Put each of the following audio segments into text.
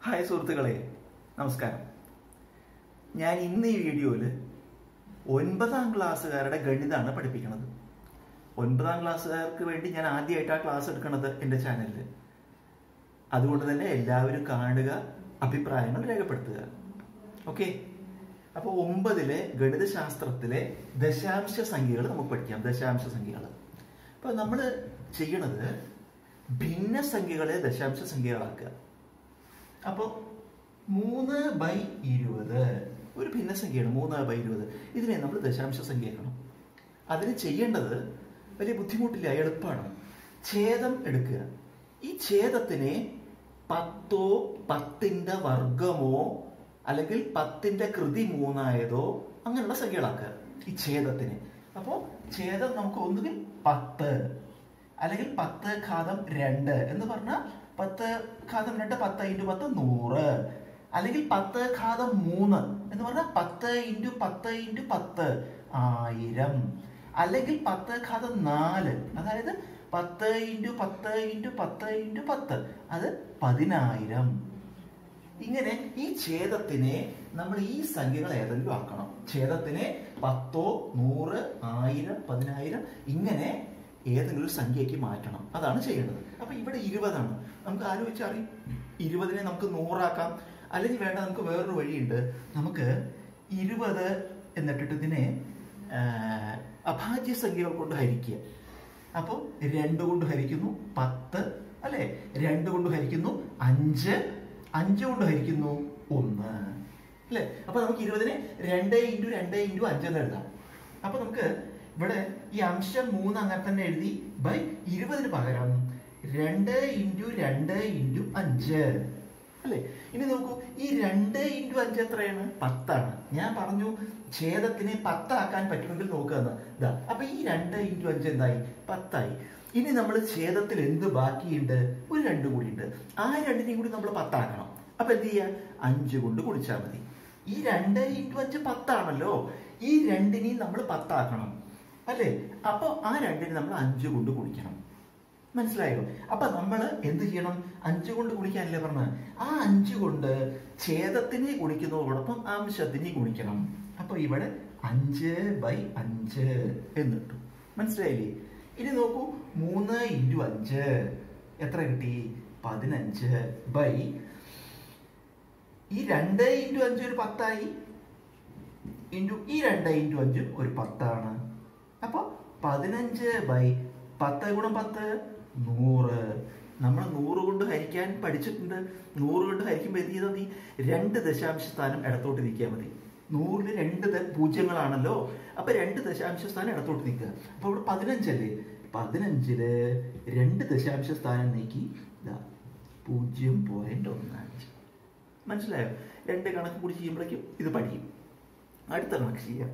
hi സുഹൃത്തുക്കളെ നമസ്കാരം ഞാൻ ഇന്ന് ഈ വീഡിയോയിൽ ഒൻപതാം ക്ലാസ്സുകാരുടെ ഗണിതമാണ് പഠിപ്പിക്കുന്നത് ഒൻപതാം ക്ലാസ്സുകാർക്ക് വേണ്ടി ഞാൻ ആദ്യമായിട്ടാണ് ക്ലാസ് എടുക്കുന്നത് എൻ്റെ ചാനലിൽ അതുകൊണ്ട് തന്നെ എല്ലാവരും കാണുക അഭിപ്രായങ്ങൾ രേഖപ്പെടുത്തുക ഓക്കെ അപ്പോൾ ഒമ്പതിലെ ഗണിതശാസ്ത്രത്തിലെ ദശാംശ സംഖ്യകൾ നമുക്ക് പഠിക്കാം ദശാംശ സംഖ്യകൾ അപ്പോൾ നമ്മൾ ചെയ്യണത് ഭിന്നസംഖ്യകളെ ദശാംശ സംഖ്യകളാക്കുക അപ്പോൾ മൂന്ന് ബൈ ഇരുപത് ഒരു ഭിന്നസംഖ്യയാണ് മൂന്ന് ബൈ ഇരുപത് ഇതിനെ നമ്മൾ ദശാംശ സംഖ്യയാക്കണം അതിന് ചെയ്യേണ്ടത് വലിയ ബുദ്ധിമുട്ടില്ല എളുപ്പമാണ് ഛേദം എടുക്കുക ഈ ഛേദത്തിനെ പത്തോ പത്തിന്റെ വർഗമോ അല്ലെങ്കിൽ പത്തിന്റെ കൃതി മൂന്നായതോ അങ്ങനെയുള്ള സംഖ്യകളാക്കുക ഈ ഛേദത്തിന് അപ്പോൾ ഛേദം നമുക്ക് ഒന്നുകിൽ പത്ത് അല്ലെങ്കിൽ പത്ത് ഘാതം രണ്ട് എന്ന് പറഞ്ഞാൽ പത്ത് ഘാതം രണ്ട് പത്ത് ഇൻറ്റു പത്ത് നൂറ് അല്ലെങ്കിൽ പത്ത് ഘാതം മൂന്ന് എന്ന് പറഞ്ഞാൽ പത്ത് ഇൻറ്റു പത്ത് ഇൻറ്റു പത്ത് ആയിരം അല്ലെങ്കിൽ പത്ത് ഘാതം നാല് അതായത് പത്ത് ഇൻറ്റു പത്ത് ഇൻറ്റു പത്ത് ഇൻറ്റു പത്ത് അത് പതിനായിരം ഇങ്ങനെ ഈ ഛേദത്തിനെ നമ്മൾ ഈ സംഖ്യകൾ ഏതെങ്കിലും ആക്കണം ഛേദത്തിനെ പത്തോ നൂറ് ആയിരം പതിനായിരം ഇങ്ങനെ ഏതെങ്കിലും ഒരു സംഖ്യയ്ക്ക് മാറ്റണം അതാണ് ചെയ്യേണ്ടത് അപ്പൊ ഇവിടെ ഇരുപതാണ് നമുക്ക് ആലോചിച്ചറിയും ഇരുപതിനെ നമുക്ക് നൂറാക്കാം അല്ലെങ്കിൽ വേണ്ട നമുക്ക് വേറൊരു വഴിയുണ്ട് നമുക്ക് ഇരുപത് എന്നിട്ടിട്ട് ഇതിനെ ആ, അഭാജ്യ സംഖ്യകൾ കൊണ്ട് ഹരിക്കുക അപ്പോൾ രണ്ട് കൊണ്ട് ഹരിക്കുന്നു പത്ത് അല്ലെ രണ്ട് കൊണ്ട് ഹരിക്കുന്നു അഞ്ച് അഞ്ച് കൊണ്ട് ഹരിക്കുന്നു ഒന്ന് അല്ലെ അപ്പൊ നമുക്ക് ഇരുപതിനെ രണ്ട് ഇൻറ്റു രണ്ട് ഇൻറ്റു അഞ്ച് എന്ന് എഴുതാം അപ്പൊ നമുക്ക് ഇവിടെ ഈ അംശം മൂന്ന് അങ്ങനെ തന്നെ എഴുതി ബൈ ഇരുപതിന് പകരം രണ്ട് ഇൻറ്റു രണ്ട് ഇൻറ്റു അഞ്ച് അല്ലേ ഇനി നോക്കൂ ഈ രണ്ട് ഇൻറ്റു അഞ്ച് എത്രയാണ് പത്താണ് ഞാൻ പറഞ്ഞു ഛേദത്തിനെ പത്താക്കാൻ പറ്റുമെങ്കിൽ നോക്കുക ഇതാ അപ്പൊ ഈ രണ്ട് ഇൻറ്റു അഞ്ച് എന്തായി പത്തായി ഇനി നമ്മൾ ഛേദത്തിൽ എന്ത് ബാക്കിയുണ്ട് ഒരു രണ്ട് കൂടി ഉണ്ട് ആ രണ്ടിനെയും കൂടി നമ്മൾ പത്താക്കണം അപ്പൊ എന്ത് ചെയ്യുക അഞ്ച് കൊണ്ട് കുടിച്ചാൽ മതി ഈ രണ്ട് ഇൻറ്റു അഞ്ച് പത്താണല്ലോ ഈ രണ്ടിനെയും നമ്മൾ പത്താക്കണം അല്ലേ അപ്പൊ ആ രണ്ടിനെ നമ്മൾ അഞ്ച് കൊണ്ട് കുടിക്കണം മനസ്സിലായോ അപ്പൊ നമ്മൾ എന്ത് ചെയ്യണം അഞ്ച് കൊണ്ട് ഗുണിക്കാനല്ലേ പറഞ്ഞത് ആ അഞ്ച് കൊണ്ട് ഛേദത്തിനെ ഗുണിക്കുന്നതോടൊപ്പം അംശത്തിനെ ഗുണിക്കണം അപ്പൊ ഇവിടെ അഞ്ച് ബൈ അഞ്ച് എന്ന് കിട്ടും മനസ്സിലായില്ലേ ഇനി നോക്കൂ മൂന്ന് ഇൻറ്റു അഞ്ച് എത്ര കിട്ടി പതിനഞ്ച് ബൈ ഈ രണ്ട് ഇൻറ്റു അഞ്ച് ഒരു പത്തായി ഇൻറ്റു ഈ രണ്ട് ഇൻറ്റു അഞ്ചും ഒരു പത്താണ് അപ്പൊ പതിനഞ്ച് ബൈ പത്ത് ഗുണം പത്ത് നൂറ് നമ്മൾ നൂറ് കൊണ്ട് ഹരിക്കാൻ പഠിച്ചിട്ടുണ്ട് നൂറ് കൊണ്ട് ഹരിക്കുമ്പോൾ എന്ത് ചെയ്താൽ മതി രണ്ട് ദശാംശ സ്ഥാനം ഇടത്തോട്ട് നിൽക്കിയാൽ മതി നൂറിന് രണ്ട് ദ- പൂജ്യങ്ങളാണല്ലോ അപ്പൊ രണ്ട് ദശാംശ സ്ഥാനം ഇടത്തോട്ട് നിൽക്കുക അപ്പൊ ഇവിടെ പതിനഞ്ചല്ലേ പതിനഞ്ചില് രണ്ട് ദശാംശ സ്ഥാനം നീക്കി ഇതാ പൂജ്യം പോയിന്റ് ഒന്ന് അഞ്ച് മനസ്സിലായോ രണ്ട് കണക്ക് കൂടി ചെയ്യുമ്പോഴേക്കും ഇത് പഠിക്കും അടുത്ത കണക്ക് ചെയ്യാം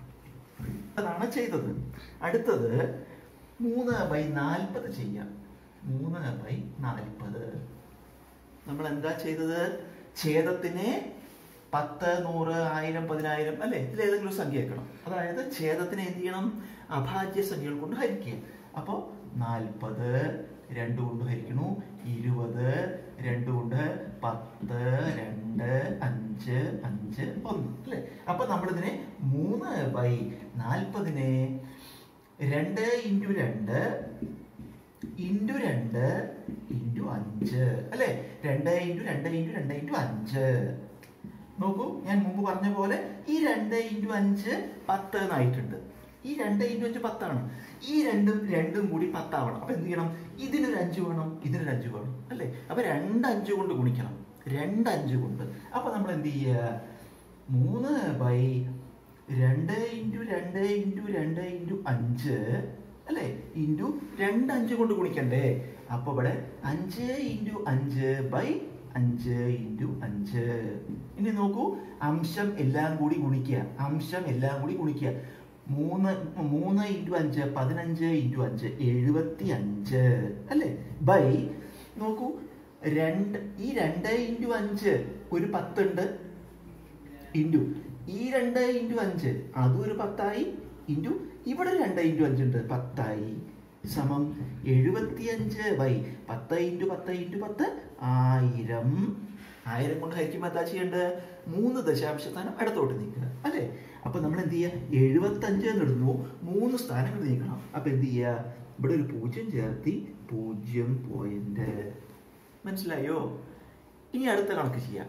അതാണ് ചെയ്തത് അടുത്തത് മൂന്ന് ബൈ നാൽപ്പത് ചെയ്യാം മൂന്ന് ബൈ നാൽപ്പത് നമ്മൾ എന്താ ചെയ്തത് ഛേദത്തിനെ പത്ത് നൂറ് ആയിരം പതിനായിരം അല്ലെ ഇതിൽ ഏതെങ്കിലും ഒരു സംഖ്യ വെക്കണം അതായത് ഛേദത്തിനെ എന്ത് ചെയ്യണം അഭാജ്യ സംഖ്യകൾ കൊണ്ട് ഹരിക്കുക അപ്പോൾ നാൽപ്പത് രണ്ട് കൊണ്ട് ഹരിക്കണു ഇരുപത് രണ്ട് കൊണ്ട് പത്ത് രണ്ട് അഞ്ച് അഞ്ച് ഒന്ന് അല്ലെ അപ്പൊ നമ്മളിതിനെ മൂന്ന് ബൈ നാൽപ്പതിനെ രണ്ട് ഇൻറ്റു രണ്ട് ഇൻറ്റു രണ്ട് ഇൻറ്റു അഞ്ച് അല്ലെ രണ്ട് ഇൻറ്റു രണ്ട് ഇൻറ്റു രണ്ട് ഇൻറ്റു അഞ്ച് നോക്കൂ ഞാൻ മുമ്പ് പറഞ്ഞ പോലെ ഈ രണ്ട് ഇൻറ്റു അഞ്ച് പത്ത് എന്നായിട്ടുണ്ട് ഈ രണ്ട് ഇൻറ്റു അഞ്ച് പത്താണ് ഈ രണ്ടും രണ്ടും കൂടി പത്താവണം അപ്പൊ എന്ത് ചെയ്യണം ഇതിനൊരു അഞ്ച് വേണം ഇതിനൊരു അഞ്ച് വേണം അല്ലേ അപ്പൊ രണ്ട് അഞ്ച് കൊണ്ട് ഗുണിക്കണം രണ്ട് അഞ്ച് കൊണ്ട് അപ്പൊ നമ്മൾ എന്ത് ചെയ്യുക മൂന്ന് ബൈ രണ്ട് ഇൻറ്റു രണ്ട് ഇൻറ്റു രണ്ട് ഇൻറ്റു അഞ്ച് അല്ലേ ഇൻറ്റു രണ്ട് അഞ്ച് കൊണ്ട് ഗുണിക്കണ്ടേ അപ്പൊ ഇവിടെ അഞ്ച് ഇൻറ്റു അഞ്ച് ബൈ അഞ്ച് ഇൻറ്റു അഞ്ച് ഇനി നോക്കൂ അംശം എല്ലാം കൂടി ഗുണിക്കുക അംശം എല്ലാം കൂടി ഗുണിക്കുക മൂന്ന് മൂന്ന് ഇൻറ്റു അഞ്ച് പതിനഞ്ച് ഇൻറ്റു അഞ്ച് എഴുപത്തി അഞ്ച് അല്ലേ ബൈ നോക്കൂ രണ്ട് ഈ രണ്ട് ഇൻറ്റു അഞ്ച് ഒരു പത്തുണ്ട് ഇൻറ്റു ഈ രണ്ട് ഇൻറ്റു അഞ്ച് അതും ഒരു പത്തായി ഇൻറ്റു ഇവിടെ രണ്ട് ഇൻറ്റു അഞ്ചുണ്ട് പത്തായി സമം എഴുപത്തിയഞ്ച് ബൈ പത്ത് ഇൻറ്റു പത്ത് ഇൻറ്റു പത്ത് ആയിരം ആയിരം കൊണ്ട് ഹരിക്കുമ്പോൾ എന്താ ചെയ്യേണ്ടത് മൂന്ന് ദശാംശ സ്ഥാനം ഇടത്തോട്ട് നീക്കുക അല്ലേ അപ്പൊ നമ്മൾ എന്ത് ചെയ്യുക എഴുപത്തഞ്ച് എന്നിടുന്നു മൂന്ന് സ്ഥാനങ്ങൾ നീക്കണം അപ്പൊ എന്ത് ചെയ്യുക ഇവിടെ ഒരു പൂജ്യം ചേർത്തി പൂജ്യം പോയിന്റ് മനസ്സിലായോ ഇനി അടുത്ത കണക്ക് ചെയ്യാം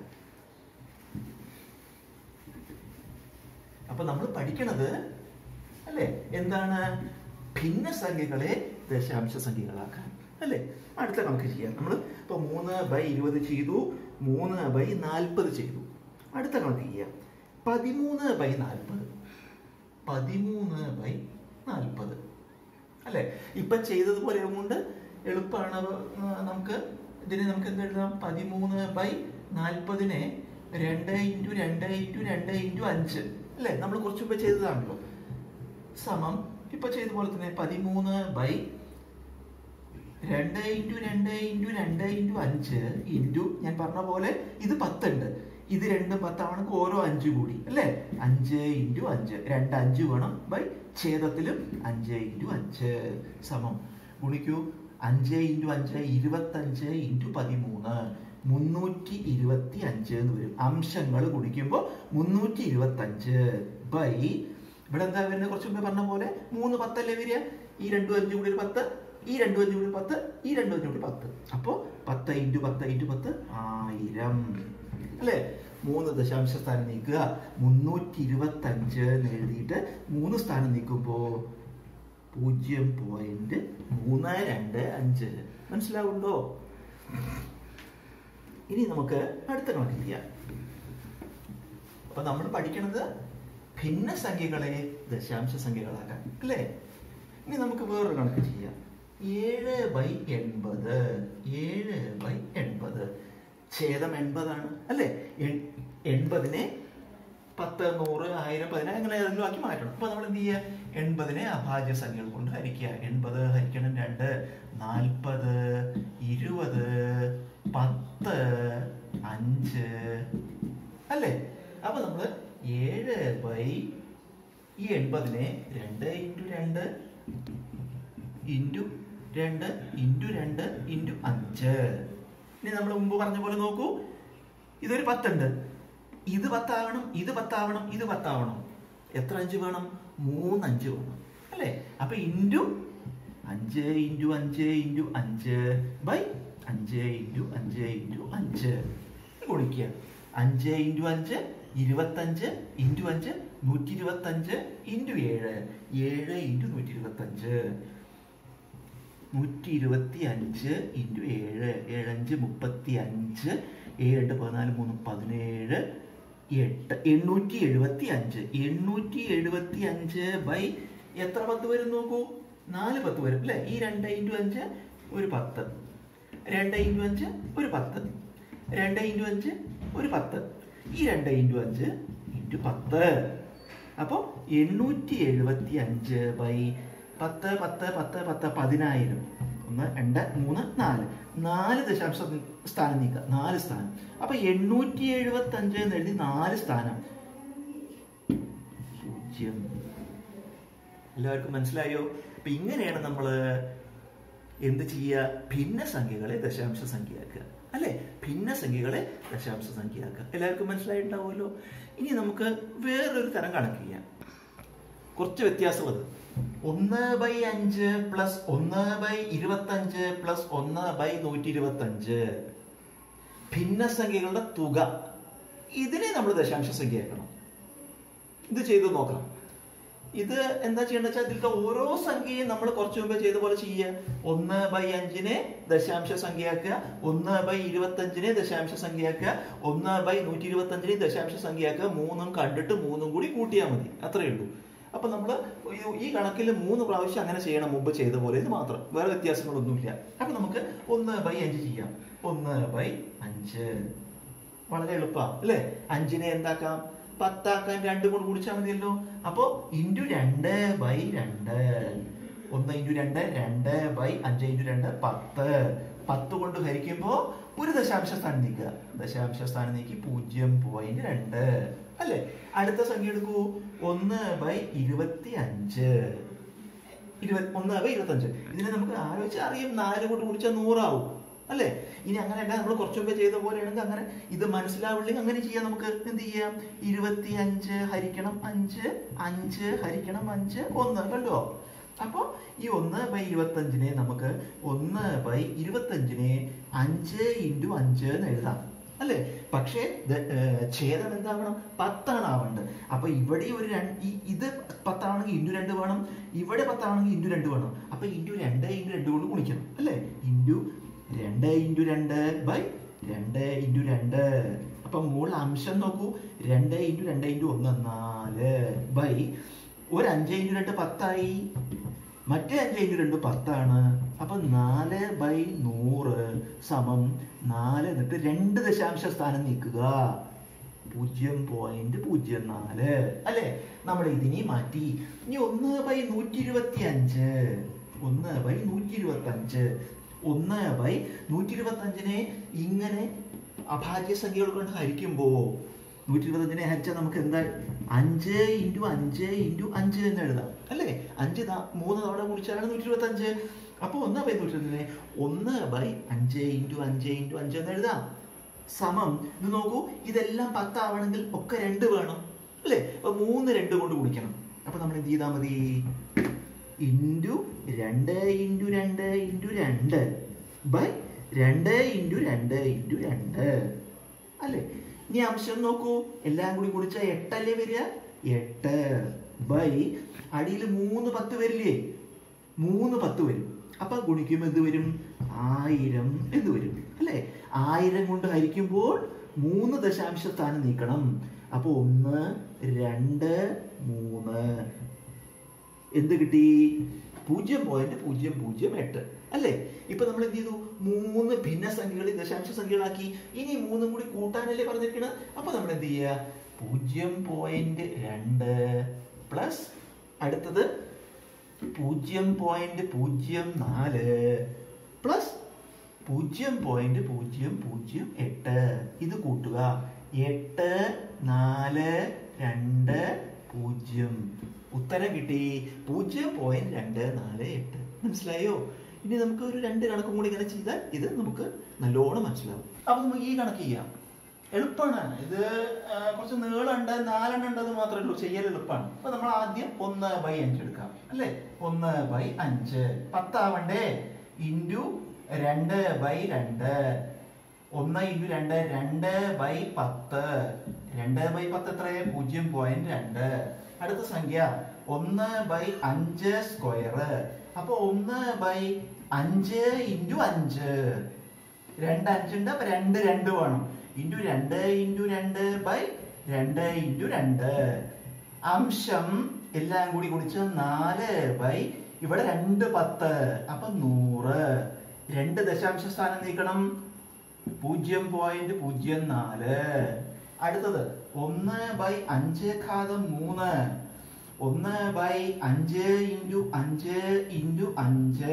അപ്പൊ നമ്മൾ പഠിക്കണത് അല്ലേ എന്താണ് ഭിന്നസംഖ്യകളെ ദശാംശ സംഖ്യകളാക്കാൻ അല്ലേ അടുത്ത കണക്ക് ചെയ്യാം നമ്മൾ ഇപ്പൊ മൂന്ന് ബൈ ഇരുപത് ചെയ്തു മൂന്ന് ബൈ നാൽപ്പത് ചെയ്തു അടുത്ത കണക്ക് ചെയ്യാം പതിമൂന്ന് ബൈ നാൽപ്പത് പതിമൂന്ന് ബൈ നാൽപ്പത് അല്ലെ ഇപ്പൊ ചെയ്തതുപോലെ കൊണ്ട് എളുപ്പമാണ് നമുക്ക് ഇതിനെ നമുക്ക് എന്ത് എഴുതാം പതിമൂന്ന് ബൈ നാൽപ്പതിനെ രണ്ട് ഇൻറ്റു രണ്ട് ഇൻറ്റു രണ്ട് ഇൻറ്റു അഞ്ച് അല്ലെ നമ്മൾ കുറച്ച് മുമ്പ് ചെയ്തതാണല്ലോ സമം ഇപ്പൊ ചെയ്ത പോലെ തന്നെ പതിമൂന്ന് ബൈ രണ്ട് ഇൻറ്റു രണ്ട് ഇൻറ്റു രണ്ട് ഇൻറ്റു അഞ്ച് ഇൻറ്റു ഞാൻ പറഞ്ഞ പോലെ ഇത് പത്തുണ്ട് ഇത് രണ്ടും പത്താവണമെങ്കിൽ ഓരോ അഞ്ച് കൂടി അല്ലേ അഞ്ച് ഇൻറ്റു അഞ്ച് രണ്ട് അഞ്ച് വേണം ബൈ ഛേദത്തിലും അഞ്ച് ഇൻറ്റു അഞ്ച് സമം ഗുണിക്കൂ അഞ്ച് ഇൻറ്റു അഞ്ച് ഇരുപത്തഞ്ച് ഇൻറ്റു പതിമൂന്ന് മുന്നൂറ്റി ഇരുപത്തി അഞ്ച് എന്ന് വരും അംശങ്ങൾ ഗുണിക്കുമ്പോൾ മുന്നൂറ്റി ഇരുപത്തി അഞ്ച് ബൈ ഇവിടെ എന്താ വരുന്നത് കുറച്ച് മുമ്പേ പറഞ്ഞ പോലെ മൂന്ന് പത്തല്ലേ വരിക ഈ രണ്ടും അഞ്ചും കൂടി ഒരു പത്ത് ഈ രണ്ടും അഞ്ചും കൂടി പത്ത് ഈ രണ്ടും അഞ്ചും കൂടി പത്ത് അപ്പോ പത്ത് ഇൻറ്റു പത്ത് ഇൻറ്റു പത്ത് ആയിരം അല്ലേ മൂന്ന് ദശാംശ സ്ഥാനം നീക്കുക മുന്നൂറ്റി ഇരുപത്തി അഞ്ച് എന്ന് എഴുതിയിട്ട് മൂന്ന് സ്ഥാനം നീക്കുമ്പോ പൂജ്യം പോയിന്റ് മൂന്ന് രണ്ട് അഞ്ച് മനസ്സിലാവുണ്ടോ ഇനി നമുക്ക് അടുത്ത കണക്ക് ചെയ്യാം അപ്പൊ നമ്മൾ പഠിക്കണത് ഭിന്ന സംഖ്യകളെ ദശാംശ സംഖ്യകളാക്കാൻ അല്ലേ ഇനി നമുക്ക് വേറൊരു കണക്ക് ചെയ്യാം ഏഴ് ബൈ എൺപത് ഏഴ് ബൈ എൺപത് ഛേദം എൺപതാണ് അല്ലേ എൺ- എൺപതിനെ പത്ത് നൂറ് ആയിരം പതിനായിരം അങ്ങനെ ഏതെങ്കിലും ആക്കി മാറ്റണം അപ്പൊ നമ്മൾ എന്ത് ചെയ്യുക എൺപതിനെ അഭാജ്യ സംഖ്യകൾ കൊണ്ട് ഹരിക്കുക എൺപത് ഹരിക്കണം രണ്ട് നാൽപ്പത് ഇരുപത് പത്ത് അഞ്ച് അല്ലേ അപ്പൊ നമ്മള് ഏഴ് ബൈ ഈ എൺപതിനെ രണ്ട് ഇൻറ്റു രണ്ട് ഇൻറ്റു രണ്ട് ഇൻറ്റു രണ്ട് ഇൻറ്റു അഞ്ച് ഇനി നമ്മൾ മുമ്പ് പറഞ്ഞ പോലെ നോക്കൂ ഇതൊരു പത്തുണ്ട് ഇത് പത്താവണം ഇത് പത്താവണം ഇത് പത്താവണം എത്ര അഞ്ച് വേണം മൂന്ന് അഞ്ച് വേണം അല്ലേ അപ്പൊ ഇൻറ്റു അഞ്ച് ഇൻറ്റു അഞ്ച് ഇൻറ്റു അഞ്ച് ബൈ അഞ്ച് ഇൻറ്റു അഞ്ച് ഇൻറ്റു അഞ്ച് ഗുണിക്കുക അഞ്ച് ഇൻറ്റു അഞ്ച് ഇരുപത്തഞ്ച് ഇൻറ്റു അഞ്ച് നൂറ്റി ഇരുപത്തഞ്ച് ഇൻറ്റു ഏഴ് ഏഴ് ഇൻറ്റു നൂറ്റി ഇരുപത്തഞ്ച് നൂറ്റി ഇരുപത്തി അഞ്ച് ഇൻറ്റു ഏഴ് ഏഴഞ്ച് മുപ്പത്തി അഞ്ച് ഏഴ് രണ്ട് പതിനാല് മൂന്ന് പതിനേഴ് എട്ട് എണ്ണൂറ്റി എഴുപത്തി അഞ്ച് എണ്ണൂറ്റി എഴുപത്തി അഞ്ച് ബൈ എത്ര പത്ത് വരും നോക്കൂ നാല് പത്ത് വരും അല്ലേ ഈ രണ്ട് ഇൻറ്റു അഞ്ച് ഒരു പത്ത് രണ്ട് ഇൻറ്റു അഞ്ച് ഒരു പത്ത് രണ്ട് ഇൻറ്റു അഞ്ച് ഒരു പത്ത് ഈ രണ്ട് ഇൻറ്റു അഞ്ച് ഇൻറ്റു പത്ത് അപ്പോൾ എണ്ണൂറ്റി എഴുപത്തി അഞ്ച് ബൈ പത്ത് പത്ത് പത്ത് പത്ത് പതിനായിരം ഒന്ന് രണ്ട് മൂന്ന് നാല് നാല് ദശാംശ സ്ഥാനം നീക്കുക നാല് സ്ഥാനം അപ്പൊ എണ്ണൂറ്റി എഴുപത്തി അഞ്ച് എന്ന് എഴുതി നാല് സ്ഥാനം പൂജ്യം എല്ലാവർക്കും മനസ്സിലായോ അപ്പൊ ഇങ്ങനെയാണ് നമ്മൾ എന്ത് ചെയ്യുക ഭിന്ന സംഖ്യകളെ ദശാംശ സംഖ്യയാക്കുക അല്ലെ ഭിന്ന സംഖ്യകളെ ദശാംശ സംഖ്യയാക്കുക എല്ലാവർക്കും മനസ്സിലായിട്ടുണ്ടാവുമല്ലോ ഇനി നമുക്ക് വേറൊരു തരം കണക്ക് ചെയ്യാം കുറച്ച് വ്യത്യാസമുള്ളത് ഒന്ന് ബൈ അഞ്ച് പ്ലസ് ഒന്ന് ബൈ ഇരുപത്തഞ്ച് പ്ലസ് ഒന്ന് ബൈ നൂറ്റി ഇരുപത്തഞ്ച് ഭിന്നസംഖ്യകളുടെ തുക ഇതിനെ നമ്മൾ ദശാംശ സംഖ്യയാക്കണം ഇത് ചെയ്ത് നോക്കാം ഇത് എന്താ ചെയ്യേണ്ടത് വെച്ചാൽ ഇതിലത്തെ ഓരോ സംഖ്യയും നമ്മൾ കുറച്ചു മുമ്പേ ചെയ്ത പോലെ ചെയ്യുക ഒന്ന് ബൈ അഞ്ചിനെ ദശാംശ സംഖ്യയാക്കുക ഒന്ന് ബൈ ഇരുപത്തഞ്ചിനെ ദശാംശ സംഖ്യയാക്കുക ഒന്ന് ബൈ നൂറ്റി ഇരുപത്തഞ്ചിനെ ദശാംശ സംഖ്യയാക്കുക മൂന്നും കണ്ടിട്ട് മൂന്നും കൂടി കൂട്ടിയാൽ മതി അത്രയേ ഉള്ളൂ അപ്പൊ നമ്മൾ ഈ കണക്കിൽ മൂന്ന് പ്രാവശ്യം അങ്ങനെ ചെയ്യണം മുമ്പ് ചെയ്ത പോലെ ഇത് മാത്രം വേറെ വ്യത്യാസങ്ങളൊന്നുമില്ല അപ്പൊ നമുക്ക് ഒന്ന് ബൈ അഞ്ച് ചെയ്യാം ഒന്ന് ബൈ അഞ്ച് വളരെ എളുപ്പമാണ് അല്ലേ അഞ്ചിനെ എന്താക്കാം പത്താക്കാൻ രണ്ടും കൂടി കുടിച്ചാൽ മതിയല്ലോ അപ്പോ ഇൻറ്റു രണ്ട് ബൈ രണ്ട് ഒന്ന് ഇൻറ്റു രണ്ട് രണ്ട് ബൈ അഞ്ച് ഇൻറ്റു രണ്ട് പത്ത് പത്ത് കൊണ്ട് ഹരിക്കുമ്പോ ഒരു ദശാംശ സ്ഥാനം നീക്കുക ദശാംശ സ്ഥാനം നീക്കി പൂജ്യം പോയിന്റ് രണ്ട് അല്ലേ അടുത്ത സംഖ്യ എടുക്കൂ ഒന്ന് ബൈ ഇരുപത്തി അഞ്ച് ഇരുപത്തി ഒന്ന് ബൈ ഇരുപത്തഞ്ച് ഇതിനെ നമുക്ക് ആലോചിച്ച് അറിയും നാല് കൊണ്ട് കുടിച്ചാൽ നൂറാവും അല്ലേ ഇനി അങ്ങനെയല്ല നമ്മൾ കുറച്ചു മുമ്പേ ചെയ്ത പോലെയാണെങ്കിൽ അങ്ങനെ ഇത് മനസ്സിലാവില്ലെങ്കിൽ അങ്ങനെ ചെയ്യാം നമുക്ക് എന്ത് ചെയ്യാം ഇരുപത്തി അഞ്ച് ഹരിക്കണം അഞ്ച് അഞ്ച് ഹരിക്കണം അഞ്ച് ഒന്ന് കണ്ടോ അപ്പോൾ ഈ ഒന്ന് ബൈ ഇരുപത്തഞ്ചിനെ നമുക്ക് ഒന്ന് ബൈ ഇരുപത്തഞ്ചിനെ അഞ്ച് ഇൻറ്റു അഞ്ച് എന്ന് എഴുതാം അല്ലേ പക്ഷേ ദ- ഏർ ഛേദം എന്താവണം പത്താണ് ആവേണ്ടത് അപ്പൊ ഇവിടെ ഒരു രണ്ട് ഈ- ഇത് പത്താണെങ്കിൽ ഇൻറ്റു രണ്ട് വേണം ഇവിടെ പത്താണെങ്കിൽ ഇൻറ്റു രണ്ട് വേണം അപ്പൊ ഇൻറ്റു രണ്ട് ഇൻറ്റു രണ്ട് കൊണ്ട് ഗുണിക്കണം അല്ലേ ഇൻറ്റു രണ്ട് ഇൻറ്റു രണ്ട് ബൈ രണ്ട് ഇൻറ്റു രണ്ട് അപ്പൊ മുകളിൽ അംശം നോക്കൂ രണ്ട് ഇൻറ്റു രണ്ട് ഇൻറ്റു ഒന്ന് നാല് ബൈ ഒരു അഞ്ച് ഇൻറ്റു രണ്ട് പത്തായി മറ്റേ അഞ്ച് ഇൻറ്റു രണ്ട് പത്താണ് അപ്പൊ നാല് ബൈ നൂറ് സമം നാല് എന്നിട്ട് രണ്ട് ദശാംശ സ്ഥാനം നീക്കുക പൂജ്യം പോയിന്റ് പൂജ്യം നാല് അല്ലെ നമ്മൾ ഇതിനെ മാറ്റി ഇനി ഒന്ന് ബൈ നൂറ്റി ഇരുപത്തി അഞ്ച് ഒന്ന് ബൈ നൂറ്റി ഇരുപത്തി അഞ്ച് ഒന്ന് ബൈ നൂറ്റി ഇരുപത്തി അഞ്ചിനെ ഇങ്ങനെ അഭാജ്യ സംഖ്യകൾ കൊണ്ട് ഹരിക്കുമ്പോ നൂറ്റി ഇരുപത്തഞ്ചിനെ ഹരിച്ചാൽ നമുക്ക് എന്താ അഞ്ച് ഇൻറ്റു അഞ്ച് ഇൻറ്റു അഞ്ച് എന്ന് എഴുതാം അല്ലേ അഞ്ച് ത- മൂന്ന് തവണ കുടിച്ചാലാണ് നൂറ്റി ഇരുപത്തി അഞ്ച് അപ്പോൾ ഒന്ന് ബൈ നൂറ്റി ഇരുപത്തഞ്ചിനെ ഒന്ന് ബൈ അഞ്ച് ഇൻറ്റു അഞ്ച് ഇൻറ്റു അഞ്ച് എന്ന് എഴുതാം സമം ഇത് നോക്കൂ ഇതെല്ലാം പത്താവണമെങ്കിൽ ഒക്കെ രണ്ട് വേണം അല്ലേ അപ്പൊ മൂന്ന് രണ്ട് കൊണ്ട് കുടിക്കണം അപ്പൊ നമ്മൾ എന്ത് ചെയ്താൽ മതി ഇൻറ്റു രണ്ട് ഇൻറ്റു രണ്ട് ഇൻറ്റു രണ്ട് ബൈ രണ്ട് ഇൻറ്റു രണ്ട് ഇൻറ്റു രണ്ട് അല്ലേ ഇനി അംശം നോക്കൂ എല്ലാം കൂടി കുടിച്ചാൽ എട്ടല്ലേ വരിക എട്ട് ബൈ അടിയിൽ മൂന്ന് പത്ത് വരില്ലേ മൂന്ന് പത്ത് വരും അപ്പൊ ഗുണിക്കുമ്പോൾ എന്ത് വരും ആയിരം എന്ന് വരും അല്ലേ ആയിരം കൊണ്ട് ഹരിക്കുമ്പോൾ മൂന്ന് ദശാംശ സ്ഥാനം നീക്കണം അപ്പൊ ഒന്ന് രണ്ട് മൂന്ന് എന്ത് കിട്ടി പൂജ്യം പോയിന്റ് പൂജ്യം പൂജ്യം എട്ട് അല്ലേ ഇപ്പൊ നമ്മൾ എന്ത് ചെയ്തു മൂന്ന് ഭിന്നസംഖ്യകളെ ദശാംശ സംഖ്യകളാക്കി ഇനി മൂന്നും കൂടി കൂട്ടാനല്ലേ പറഞ്ഞിരിക്കണത് അപ്പൊ നമ്മൾ എന്ത് ചെയ്യുക പൂജ്യം പോയിന്റ് രണ്ട് പ്ലസ് അടുത്തത് പൂജ്യം പോയിന്റ് പൂജ്യം നാല് പ്ലസ് പൂജ്യം പോയിന്റ് പൂജ്യം പൂജ്യം എട്ട് ഇത് കൂട്ടുക എട്ട് നാല് രണ്ട് പൂജ്യം ഉത്തരം കിട്ടി പൂജ്യം പോയിന്റ് രണ്ട് നാല് എട്ട് മനസ്സിലായോ ഇനി നമുക്ക് ഒരു രണ്ട് കണക്കും കൂടി ഇങ്ങനെ ചെയ്താൽ ഇത് നമുക്ക് നല്ലോണം മനസ്സിലാവും അപ്പൊ നമുക്ക് ഈ കണക്ക് ചെയ്യാം എളുപ്പമാണ് ഇത് ആ, കുറച്ച് നീളമുണ്ട് നാലെണ്ണം ഉണ്ടെന്ന് മാത്രമേ ഉള്ളൂ ചെയ്യൽ എളുപ്പമാണ് അപ്പൊ നമ്മൾ ആദ്യം ഒന്ന് ബൈ അഞ്ച് എടുക്കാം അല്ലേ ഒന്ന് ബൈ അഞ്ച് പത്താവണ്ടേ ഇൻറ്റു രണ്ട് ബൈ രണ്ട് ഒന്ന് ഇൻറ്റു രണ്ട് രണ്ട് ബൈ പത്ത് രണ്ട് ബൈ പത്ത് എത്രയെ പൂജ്യം പോയിന്റ് രണ്ട് അടുത്ത സംഖ്യ ഒന്ന് ബൈ അഞ്ച് സ്ക്വയർ അപ്പൊ ഒന്ന് ബൈ അഞ്ച് ഇൻറ്റു അഞ്ച് രണ്ട് അഞ്ചുണ്ട് അപ്പൊ രണ്ട് രണ്ട് വേണം ഇൻറ്റു രണ്ട് ഇൻറ്റു രണ്ട് ബൈ രണ്ട് ഇൻറ്റു രണ്ട് അംശം എല്ലാം കൂടി കുടിച്ച് നാല് ബൈ ഇവിടെ രണ്ട് പത്ത് അപ്പൊ നൂറ് രണ്ട് ദശാംശ സ്ഥാനം നീക്കണം പൂജ്യം പോയിന്റ് പൂജ്യം നാല് അടുത്തത് ഒന്ന് ബൈ അഞ്ച് ഘാതം മൂന്ന് ഒന്ന് ബൈ അഞ്ച് ഇൻറ്റു അഞ്ച് ഇൻറ്റു അഞ്ച്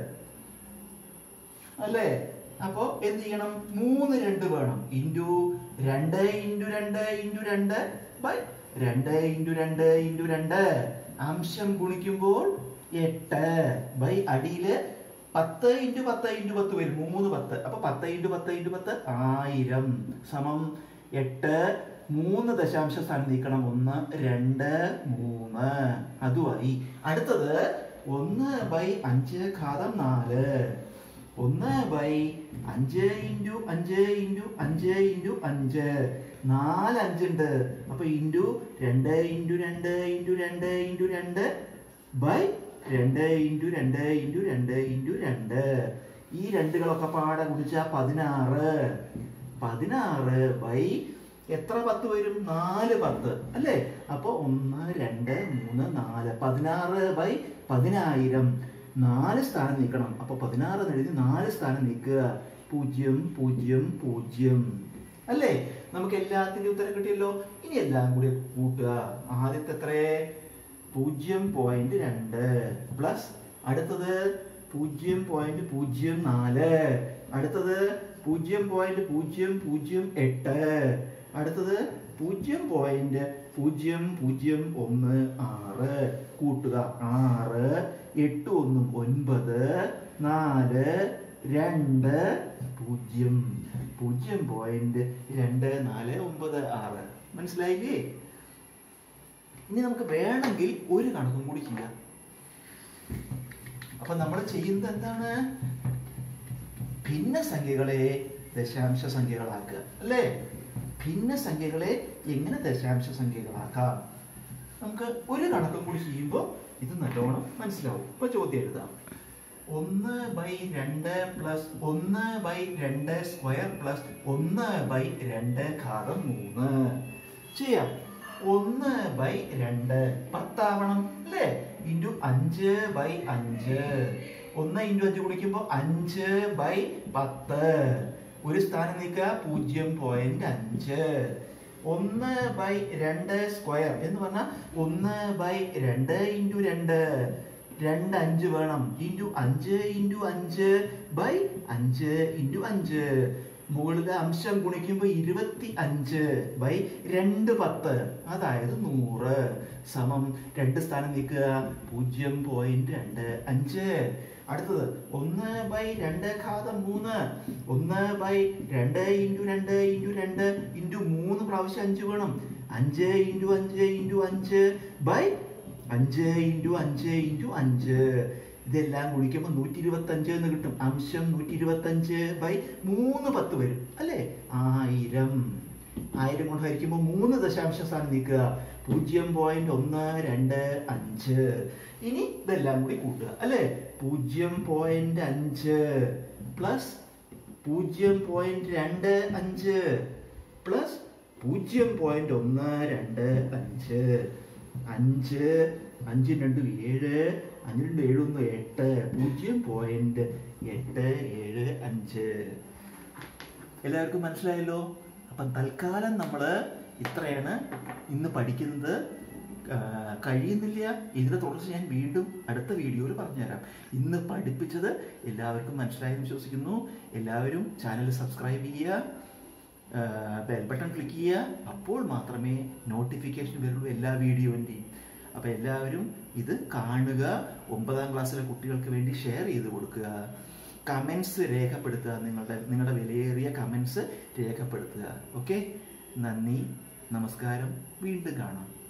അല്ലേ അപ്പോ എന്ത് ചെയ്യണം മൂന്ന് രണ്ട് വേണം ഇൻറ്റു രണ്ട് ഇൻറ്റു രണ്ട് ഇൻറ്റു രണ്ട് ബൈ രണ്ട് ഇൻറ്റു രണ്ട് ഇൻറ്റു രണ്ട് അംശം ഗുണിക്കുമ്പോൾ എട്ട് ബൈ അടിയില് പത്ത് ഇൻറ്റു പത്ത് ഇൻറ്റു പത്ത് വരും മൂന്ന് പത്ത് അപ്പൊ പത്ത് ഇൻറ്റു പത്ത് ഇൻറ്റു പത്ത് ആയിരം സമം എട്ട് മൂന്ന് ദശാംശ സ്ഥാനം നീക്കണം ഒന്ന് രണ്ട് മൂന്ന് അതുമായി അടുത്തത് ഒന്ന് ബൈ അഞ്ച് ഘാതം നാല് ഒന്ന് ബൈ അഞ്ച് ഇൻറ്റു അഞ്ച് ഇൻറ്റു അഞ്ച് ഇൻറ്റു അഞ്ച് നാല് അഞ്ചുണ്ട് അപ്പൊ ഇൻറ്റു രണ്ട് ഇൻറ്റു രണ്ട് ഇൻറ്റു രണ്ട് ഇൻറ്റു രണ്ട് ബൈ രണ്ട് ഇൻറ്റു രണ്ട് ഇൻറ്റു രണ്ട് ഇൻറ്റു രണ്ട് ഈ രണ്ടുകളൊക്കെ പാടെ കുടിച്ചാ പതിനാറ് പതിനാറ് ബൈ എത്ര പത്ത് വരും നാല് പത്ത് അല്ലേ അപ്പൊ ഒന്ന് രണ്ട് മൂന്ന് നാല് പതിനാറ് ബൈ പതിനായിരം നാല് സ്ഥാനം നീക്കണം അപ്പൊ പതിനാറ് എന്ന് എഴുതി നാല് സ്ഥാനം നീക്കുക പൂജ്യം പൂജ്യം പൂജ്യം അല്ലേ നമുക്ക് എല്ലാത്തിന്റെയും ഉത്തരം കിട്ടിയല്ലോ ഇനി എല്ലാം കൂടി കൂട്ടുക ആദ്യത്തെ എത്രേ പൂജ്യം പോയിന്റ് രണ്ട് പ്ലസ് അടുത്തത് പൂജ്യം പോയിന്റ് പൂജ്യം നാല് അടുത്തത് പൂജ്യം പോയിന്റ് പൂജ്യം പൂജ്യം എട്ട് അടുത്തത് പൂജ്യം പോയിന്റ് പൂജ്യം പൂജ്യം ഒന്ന് ആറ് കൂട്ടുക ആറ് എട്ട് ഒന്നും ഒൻപത് നാല് രണ്ട് പൂജ്യം പൂജ്യം പോയിന്റ് രണ്ട് നാല് ഒമ്പത് ആറ് മനസ്സിലായില്ലേ ഇനി നമുക്ക് വേണമെങ്കിൽ ഒരു കണക്കും കൂടി ചെയ്യാം അപ്പൊ നമ്മൾ ചെയ്യുന്നത് എന്താണ് ഭിന്നസംഖ്യകളെ ദശാംശ സംഖ്യകളാക്കുക അല്ലേ ഭിന്നസംഖ്യകളെ എങ്ങനെ ദശാംശ സംഖ്യകളാക്കാം നമുക്ക് ഒരു കണക്കും കൂടി ചെയ്യുമ്പോൾ ഇത് നല്ലോണം മനസ്സിലാവും ഇപ്പൊ ചോദ്യം എഴുതാം ഒന്ന് ബൈ രണ്ട് പ്ലസ് ഒന്ന് ബൈ രണ്ട് സ്ക്വയർ പ്ലസ് ഒന്ന് ബൈ രണ്ട് ഘാതം മൂന്ന് ചെയ്യാം ഒന്ന് ബൈ രണ്ട് പത്താവണം അല്ലേ ഇൻറ്റു അഞ്ച് ബൈ അഞ്ച് ഒന്ന് ഇൻറ്റു അഞ്ച് കുടിക്കുമ്പോൾ അഞ്ച് ബൈ പത്ത് ഒരു സ്ഥാനം നീക്കുക പൂജ്യം പോയിന്റ് അഞ്ച് ഒന്ന് ബൈ രണ്ട് സ്ക്വയർ എന്ന് പറഞ്ഞാൽ ഒന്ന് ബൈ രണ്ട് ഇൻറ്റു രണ്ട് രണ്ട് അഞ്ച് വേണം ഇൻറ്റു അഞ്ച് ഇൻറ്റു അഞ്ച് ബൈ അഞ്ച് ഇൻറ്റു അഞ്ച് മുകളിലെ അംശം ഗുണിക്കുമ്പോൾ ഇരുപത്തി അഞ്ച് ബൈ രണ്ട് പത്ത് അതായത് നൂറ് സമം രണ്ട് സ്ഥാനം നീക്കുക പൂജ്യം പോയിന്റ് രണ്ട് അഞ്ച് അടുത്തത് ഒന്ന് ബൈ രണ്ട് ഘാതം മൂന്ന് ഒന്ന് ബൈ രണ്ട് ഇൻറ്റു രണ്ട് ഇൻറ്റു രണ്ട് ഇൻറ്റു മൂന്ന് പ്രാവശ്യം അഞ്ച് വേണം അഞ്ച് ഇൻറ്റു അഞ്ച് ഇൻറ്റു അഞ്ച് ബൈ അഞ്ച് ഇൻറ്റു അഞ്ച് ഇൻറ്റു അഞ്ച് ഇതെല്ലാം കുടിക്കുമ്പോൾ നൂറ്റി ഇരുപത്തി അഞ്ച് എന്ന് കിട്ടും അംശം നൂറ്റി ഇരുപത്തി അഞ്ച് ബൈ മൂന്ന് പത്ത് വരും അല്ലേ ആയിരം ആയിരം കൊണ്ട് ഹരിക്കുമ്പോൾ മൂന്ന് ദശാംശ സ്ഥാനം നീക്കുക പൂജ്യം പോയിന്റ് ഒന്ന് രണ്ട് അഞ്ച് ഇനി ഇതെല്ലാം കൂടി കൂട്ടുക അല്ലേ പൂജ്യം പോയിന്റ് അഞ്ച് പ്ലസ് പൂജ്യം പോയിന്റ് രണ്ട് അഞ്ച് പ്ലസ് പൂജ്യം പോയിന്റ് ഒന്ന് രണ്ട് അഞ്ച് അഞ്ച് അഞ്ച് രണ്ട് ഏഴ് അഞ്ച് രണ്ട് ഏഴ് ഒന്ന് എട്ട് പൂജ്യം പോയിന്റ് എട്ട് ഏഴ് അഞ്ച് എല്ലാവർക്കും മനസ്സിലായല്ലോ അപ്പം തൽക്കാലം നമ്മൾ ഇത്രയാണ് ഇന്ന് പഠിക്കുന്നത് ആ, കഴിയുന്നില്ല ഇതിന്റെ തുടർച്ച ഞാൻ വീണ്ടും അടുത്ത വീഡിയോയിൽ പറഞ്ഞുതരാം ഇന്ന് പഠിപ്പിച്ചത് എല്ലാവർക്കും മനസ്സിലായെന്ന് വിശ്വസിക്കുന്നു എല്ലാവരും ചാനൽ സബ്സ്ക്രൈബ് ചെയ്യുക ബെൽ ബട്ടൺ ക്ലിക്ക് ചെയ്യുക അപ്പോൾ മാത്രമേ നോട്ടിഫിക്കേഷൻ വരുള്ളൂ എല്ലാ വീഡിയോൻ്റെയും അപ്പോൾ എല്ലാവരും ഇത് കാണുക ഒമ്പതാം ക്ലാസ്സിലെ കുട്ടികൾക്ക് വേണ്ടി ഷെയർ ചെയ്ത് കൊടുക്കുക കമൻസ് രേഖപ്പെടുത്തുക നിങ്ങളുടെ നിങ്ങളുടെ വിലയേറിയ കമൻസ് രേഖപ്പെടുത്തുക ഓക്കെ നന്ദി നമസ്കാരം വീണ്ടും കാണാം